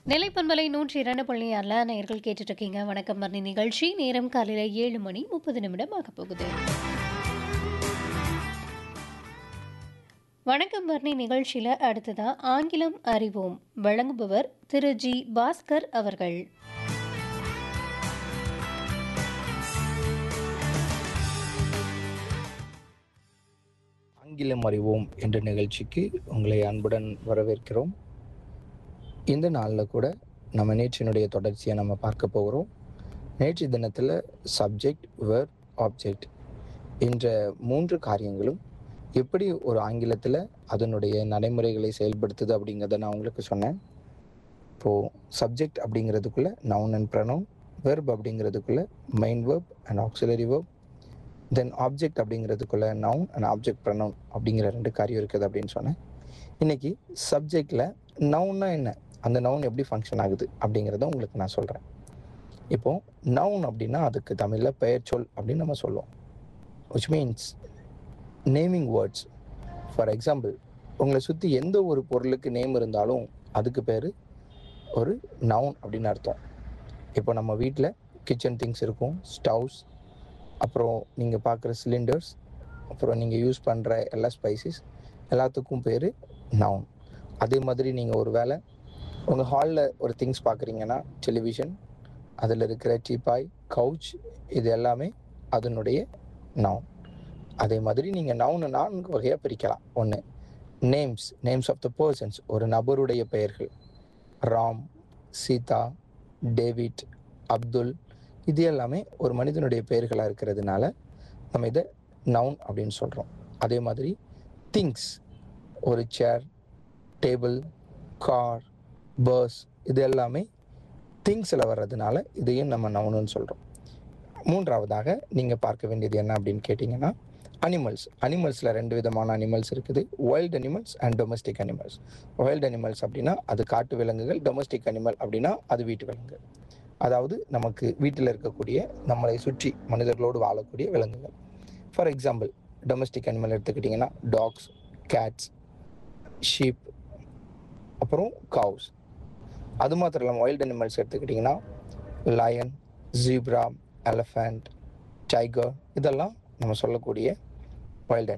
நிலைப்பண்பலை நூற்றி இரண்டு புள்ளி ஆறில் நேர்கள் கேட்டுட்டு இருக்கீங்க வணக்கம் மரணி நிகழ்ச்சி நேரம் காலையில் ஏழு மணி முப்பது நிமிடம் ஆக போகுது வணக்கம் மரணி நிகழ்ச்சியில் அடுத்ததா ஆங்கிலம் அறிவோம் வழங்குபவர் திரு ஜி பாஸ்கர் அவர்கள் ஆங்கிலம் அறிவோம் என்ற நிகழ்ச்சிக்கு உங்களை அன்புடன் வரவேற்கிறோம் இந்த நாளில் கூட நம்ம நேற்றினுடைய தொடர்ச்சியை நம்ம பார்க்க போகிறோம் நேற்று தினத்தில் சப்ஜெக்ட் வேர் ஆப்ஜெக்ட் என்ற மூன்று காரியங்களும் எப்படி ஒரு ஆங்கிலத்தில் அதனுடைய நடைமுறைகளை செயல்படுத்துது அப்படிங்கிறத நான் உங்களுக்கு சொன்னேன் இப்போது சப்ஜெக்ட் அப்படிங்கிறதுக்குள்ள நவுன் அண்ட் ப்ரனவுன் வெர்ப் அப்படிங்கிறதுக்குள்ள main verb and auxiliary verb then object அப்படிங்கிறதுக்குள்ள நவுன் அண்ட் ஆப்ஜெக்ட் ப்ரனவுன் அப்படிங்கிற ரெண்டு காரியம் இருக்குது அப்படின்னு சொன்னேன் இன்னைக்கு சப்ஜெக்டில் நவுன்னா என்ன அந்த நவுன் எப்படி ஃபங்க்ஷன் ஆகுது அப்படிங்கிறத உங்களுக்கு நான் சொல்கிறேன் இப்போ நவுன் அப்படின்னா அதுக்கு தமிழில் பெயர் சொல் அப்படின்னு நம்ம சொல்லுவோம் which means naming words for example உங்களை சுற்றி எந்த ஒரு பொருளுக்கு நேம் இருந்தாலும் அதுக்கு பேர் ஒரு நவுன் அப்படின்னு அர்த்தம் இப்போ நம்ம வீட்டில் கிச்சன் திங்ஸ் இருக்கும் ஸ்டவ்ஸ் அப்புறம் நீங்கள் பார்க்குற சிலிண்டர்ஸ் அப்புறம் நீங்கள் யூஸ் பண்ணுற எல்லா ஸ்பைசஸ் எல்லாத்துக்கும் பேர் நவுன் அதே மாதிரி நீங்கள் ஒரு வேளை உங்கள் ஹாலில் ஒரு திங்ஸ் பார்க்குறீங்கன்னா டெலிவிஷன் அதில் இருக்கிற டீப்பாய் கவுச் இது எல்லாமே அதனுடைய நவுன் அதே மாதிரி நீங்கள் நவுனை நான்கு வகையாக பிரிக்கலாம் ஒன்று names names of the persons ஒரு நபருடைய பெயர்கள் ராம் சீதா டேவிட் அப்துல் இது எல்லாமே ஒரு மனிதனுடைய பெயர்களாக இருக்கிறதுனால நம்ம இதை நவுன் அப்படின்னு சொல்கிறோம் அதே மாதிரி திங்ஸ் ஒரு சேர் டேபிள் கார் பஸ் இது எல்லாமே திங்ஸில் வர்றதுனால இதையும் நம்ம நவுனுன்னு சொல்கிறோம் மூன்றாவதாக நீங்கள் பார்க்க வேண்டியது என்ன அப்படின்னு கேட்டிங்கன்னா அனிமல்ஸ் அனிமல்ஸில் ரெண்டு விதமான அனிமல்ஸ் இருக்குது wild animals and domestic animals wild animals அப்படின்னா அது காட்டு விலங்குகள் டொமஸ்டிக் அனிமல் அப்படின்னா அது வீட்டு விலங்கு அதாவது நமக்கு வீட்டில் இருக்கக்கூடிய நம்மளை சுற்றி மனிதர்களோடு வாழக்கூடிய விலங்குகள் ஃபார் எக்ஸாம்பிள் டொமஸ்டிக் அனிமல் எடுத்துக்கிட்டிங்கன்னா டாக்ஸ் கேட்ஸ் ஷீப் அப்புறம் கவுஸ் அது மாத்திரம் இல்லாமல் வைல்ட் அனிமல்ஸ் எடுத்துக்கிட்டிங்கன்னா லயன் ஜீப்ரா எலஃபண்ட் டைகர் இதெல்லாம் நம்ம சொல்லக்கூடிய வைல்ட்